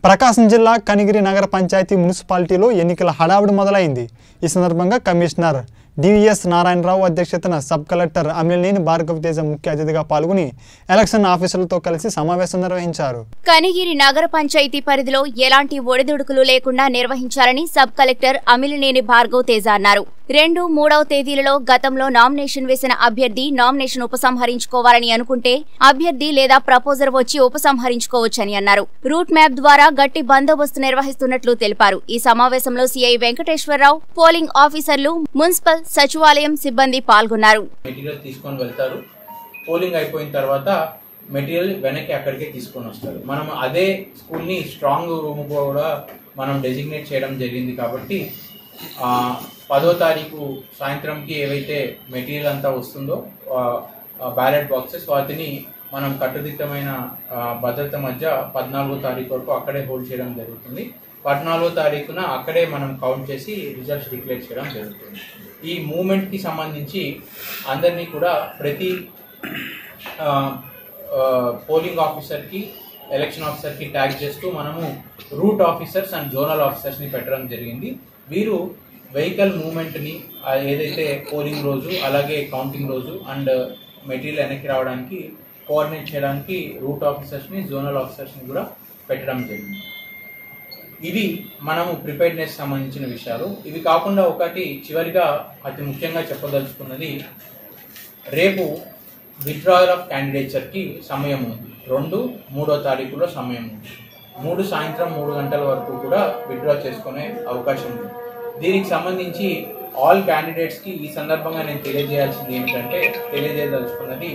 ప్రకాశం జిల్లా కనిగిరి నగర పంచాయతీ మున్సిపాలిటీలో ఎన్నికల హడావుడి మొదలైంది ఈ సందర్భంగా కమిషనర్ డివిఎస్ నారాయణరావు అధ్యక్షతన సబ్ కలెక్టర్ అమిలినేని భార్గవ తేజ ముఖ్య అతిథిగా పాల్గొని ఎలక్షన్ ఆఫీసర్లతో కలిసి సమావేశం నిర్వహించారు కనిగిరి నగర పంచాయతీ పరిధిలో ఎలాంటి ఒడిదుడుకులు లేకుండా నిర్వహించాలని సబ్ కలెక్టర్ అమిలినేని భార్గవ్ తేజ అన్నారు రెండు మూడవ తేదీలలో గతంలో నామినేషన్ వేసిన అభ్యర్థి నామినేషన్ ఉపసంహరించుకోవాలని అనుకుంటే అభ్యర్థి లేదా ప్రపోజర్ వచ్చి ఉపసంహరించుకోవచ్చని అన్నారు రూట్ మ్యాప్ ద్వారా గట్టి బందోబస్తు నిర్వహిస్తున్నట్లు తెలిపారు ఈ సమావేశంలో సీఐ వెంకటేశ్వరరావు పోలింగ్ ఆఫీసర్లు మున్సిపల్ సచివాలయం సిబ్బంది పాల్గొన్నారు మెటీరియల్ తీసుకొని వెళ్తారు పోలింగ్ అయిపోయిన తర్వాత మెటీరియల్ వెనక్కి అక్కడికే తీసుకొని వస్తారు మనం అదే స్కూల్ని స్ట్రాంగ్ రూమ్ కూడా మనం డెసిగ్నేట్ చేయడం జరిగింది కాబట్టి ఆ, పదో తారీఖు సాయంత్రంకి ఏవైతే మెటీరియల్ అంతా వస్తుందో బ్యాలెట్ బాక్సెస్ వాటిని మనం కట్టుదిట్టమైన ఆ, భద్రత మధ్య పద్నాలుగో తారీఖు వరకు అక్కడే హోల్డ్ చేయడం జరుగుతుంది పద్నాలుగో తారీఖున అక్కడే మనం కౌంట్ చేసి రిజల్ట్స్ డిక్లేర్ చేయడం జరుగుతుంది ఈ మూమెంట్కి సంబంధించి అందరినీ కూడా ప్రతి ఆ, ఆ, పోలింగ్ ఆఫీసర్కి ఎలక్షన్ ఆఫీసర్కి ట్యాగ్ చేస్తూ మనము రూట్ ఆఫీసర్స్ అండ్ జోనల్ ఆఫీసర్స్ని పెట్టడం జరిగింది వీరు వెహికల్ మూమెంట్ని ఆ, ఏదైతే పోలింగ్ రోజు అలాగే కౌంటింగ్ రోజు అండ్ మెటీరియల్ వెనక్కి రావడానికి కోఆర్డినేట్ చేయడానికి రూట్ ఆఫీసర్స్ని జోనల్ ఆఫీసర్స్ని కూడా పెట్టడం జరిగింది ఇవి మనము ప్రిపేర్నెస్ సంబంధించిన విషయాలు ఇవి కాకుండా ఒకటి చివరిగా అతి ముఖ్యంగా చెప్పదలుచుకున్నది రేపు విత్డ్రాయల్ ఆఫ్ క్యాండిడేచర్కి సమయం ఉంది రెండు మూడో తారీఖులో సమయం ఉంది మూడు సాయంత్రం మూడు గంటల వరకు కూడా విత్డ్రా చేసుకునే అవకాశం ఉంది దీనికి సంబంధించి ఆల్ క్యాండిడేట్స్కి ఈ సందర్భంగా నేను తెలియజేయాల్సింది ఏమిటంటే తెలియజేయదలుచుకున్నది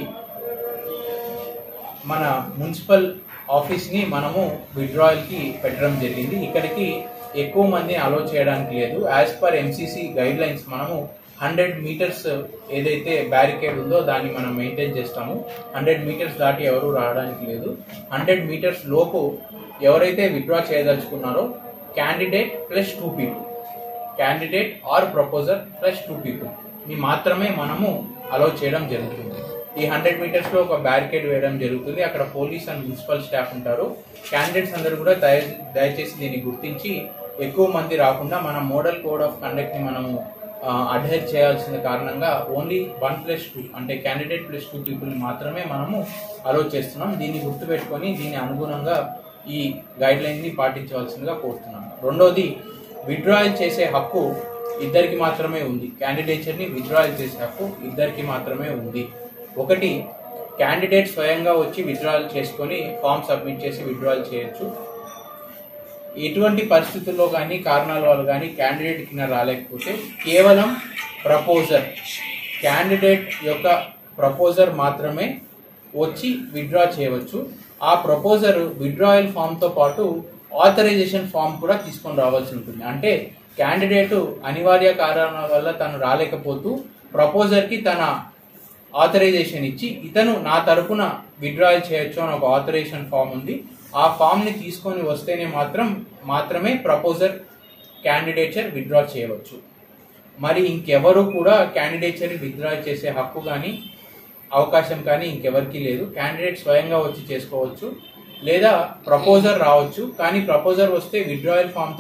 మన మున్సిపల్ ఆఫీస్ని మనము విత్డ్రాయల్కి పెట్టడం జరిగింది ఇక్కడికి ఎక్కువ మంది అలో చేయడానికి లేదు as per MCC guidelines మనము హండ్రెడ్ మీటర్స్ ఏదైతే బ్యారికేడ్ ఉందో దాన్ని మనం మెయింటైన్ చేస్తాము హండ్రెడ్ మీటర్స్ దాటి ఎవరు రావడానికి లేదు హండ్రెడ్ మీటర్స్ లోపు ఎవరైతే విత్డ్రా చేయదలుచుకున్నారో candidate plus two people candidate or proposer plus two people ని మాత్రమే మనము అలౌ చేయడం జరుగుతుంది ఈ హండ్రెడ్ మీటర్స్ లో ఒక బ్యారికేడ్ వేయడం జరుగుతుంది అక్కడ పోలీస్ అండ్ మున్సిపల్ స్టాఫ్ ఉంటారు క్యాండిడేట్స్ అందరూ కూడా దయ దయచేసి దీన్ని గుర్తించి ఎక్కువ మంది రాకుండా మన మోడల్ కోడ్ ఆఫ్ కండక్ట్ ని మనము అడ్హైర్ చేయాల్సిన కారణంగా ఓన్లీ వన్ ప్లస్ టూ అంటే క్యాండిడేట్ ప్లస్ టూ పీపుల్ మాత్రమే మనము అలౌ చేస్తున్నాం దీన్ని గుర్తుపెట్టుకొని దీని అనుగుణంగా ఈ గైడ్ లైన్ ని పాటించవలసిందిగా కోరుతున్నాను రెండోది విత్డ్రాయల్ చేసే హక్కు ఇద్దరికి మాత్రమే ఉంది క్యాండిడేచర్ని విత్డ్రాయల్ చేసే హక్కు ఇద్దరికి మాత్రమే ఉంది ఒకటి క్యాండిడేట్ స్వయంగా వచ్చి విత్డ్రాయల్ చేసుకొని ఫామ్ సబ్మిట్ చేసి విత్డ్రాయల్ చేయొచ్చు ఎటువంటి పరిస్థితుల్లో కానీ కారణాల వల్ల కానీ క్యాండిడేట్ కింద రాలేకపోతే కేవలం ప్రపోజర్ క్యాండిడేట్ యొక్క ప్రపోజర్ మాత్రమే వచ్చి విత్డ్రా చేయవచ్చు ఆ ప్రపోజర్ విత్డ్రాయల్ ఫామ్తో పాటు ఆథరైజేషన్ ఫామ్ కూడా తీసుకొని రావాల్సి ఉంటుంది అంటే క్యాండిడేట్ అనివార్య కారణాల వల్ల తను రాలేకపోతూ ప్రపోజర్కి తన ఆథరైజేషన్ ఇచ్చి ఇతను నా తరపున విత్డ్రాయల్ చేయొచ్చు అని ఒక ఆథరైజేషన్ ఫామ్ ఉంది ఆ ఫామ్ ని తీసుకొని వస్తేనే మాత్రం మాత్రమే ప్రపోజర్ క్యాండిడేచర్ విత్డ్రా చేయవచ్చు మరి ఇంకెవరు కూడా క్యాండిడేచర్ విత్డ్రా చేసే హక్కు కానీ అవకాశం కానీ ఇంకెవరికి లేదు క్యాండిడేట్ స్వయంగా వచ్చి చేసుకోవచ్చు లేదా ప్రపోజర్ రావచ్చు కానీ ప్రపోజర్ వస్తే విత్డ్రాయల్ ఫామ్